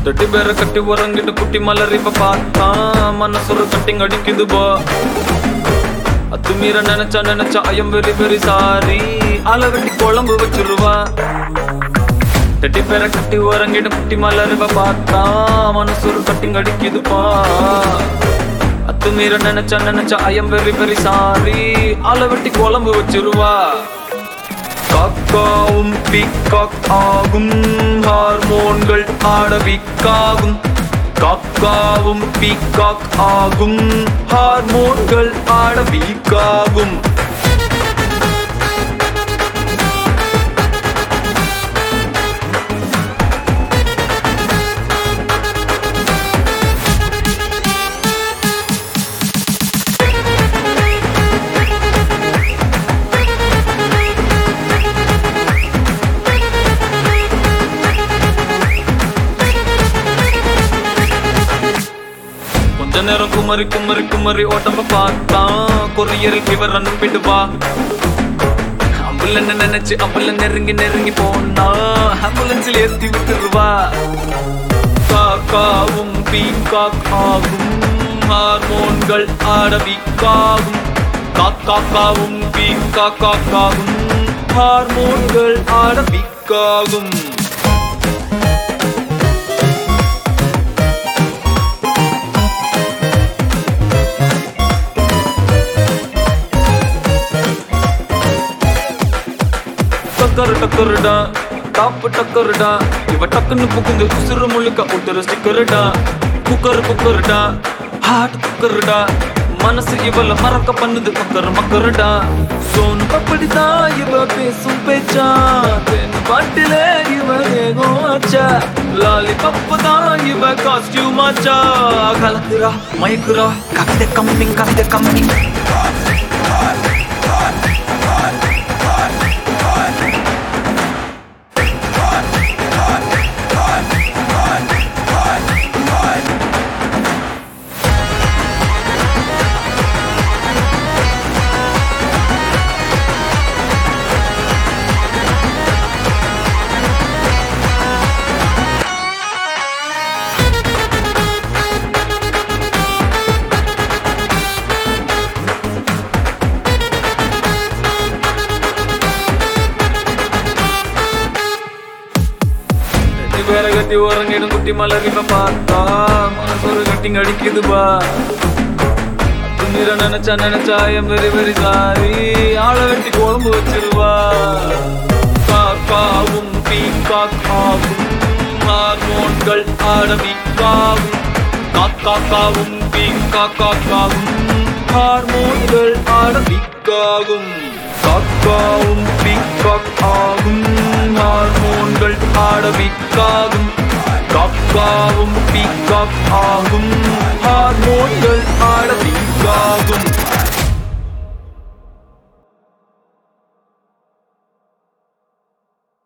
தொட்டி பேர கட்டி உறங்கிட்டு குட்டி மலர் இப்ப பார்த்தா மனசுரு கட்டிங் அடிக்குது பா அத்துமீற நினைச்சா நினைச்சா ஐயம் வெரி வெரி சாரி ஆளை வெட்டி குழம்பு வச்சிருவா தட்டி பேர கட்டி உறங்கிட்டு குட்டி மலர் இப்ப பார்த்தா மனசுரு கட்டிங் அடிக்குதுப்பா அத்துமீற நினைச்சா நினைச்சா ஐயம் வெரி வெரி சாரி ஆளை வெட்டி குழம்பு வச்சிருவா காக்காவும் பீகாக் ஆகும் ஹார்மோன்கள் ஆட வீக்காகும் காக்காவும் பீகாக் ஆகும் ஹார்மோன்கள் ஆட வீக்காகும் கொஞ்ச நேரம் குமரி குமரி குமரி ஓட்டம்ப பார்த்தான் கொரியரில் ஃபீவர் அனுப்பிட்டு வா அம்புலன்னு நினைச்சு அம்புல நெருங்கி நெருங்கி போனா ஆம்புலன்ஸில் ஏத்தி விட்டுருவா காக்காவும் பீகாக் ஆகும் ஹார்மோன்கள் ஆட வீக்காகும் காக்காக்காவும் பீகாக்காக்காகும் ஹார்மோன்கள் ஆட வீக்காகும் டக்கரு டக்கருடா டாப்பு டக்கருடா இவ டக்குன்னு புகுந்து உசுறு முழுக்க ஒட்டுற ஸ்டிக்கருடா குக்கர் குக்கருடா ஹார்ட் குக்கருடா மனசு இவள மறக்க பண்ணுது மக்கர் மக்கருடா சோனு அப்படிதான் இவ பேசும் பேச்சா தென் பாட்டில இவ ஏகம் ஆச்சா லாலி பப்பு தான் இவ காஸ்டியூம் ஆச்சா கலக்குறா மயக்குறா கவிதை கம்மி கவிதை கம்மி கட்டி பேர கட்டி உறங்கிடும் குட்டி மலர் இப்ப பார்த்தா மனசு ஒரு கட்டிங் அடிக்குதுப்பா துணிர நினைச்சா நினைச்சா என் வெரி வெரி சாரி ஆளை வெட்டி குழம்பு வச்சிருவா காக்காவும் பீகாக் ஆகும் ஹார்மோன்கள் ஆட வீக்காகும் காக்காக்காவும் பீகாக்காக்காகும் ஹார்மோன்கள் ஆட வீக்காகும் காக்காவும் பீகாக் ஆகும் ஹார்மோன்கள் ஆட வீக்காகும் காக்காவும் பீகாக் ஆகும் ஹார்மோன்கள் ஆட வீக்காகும்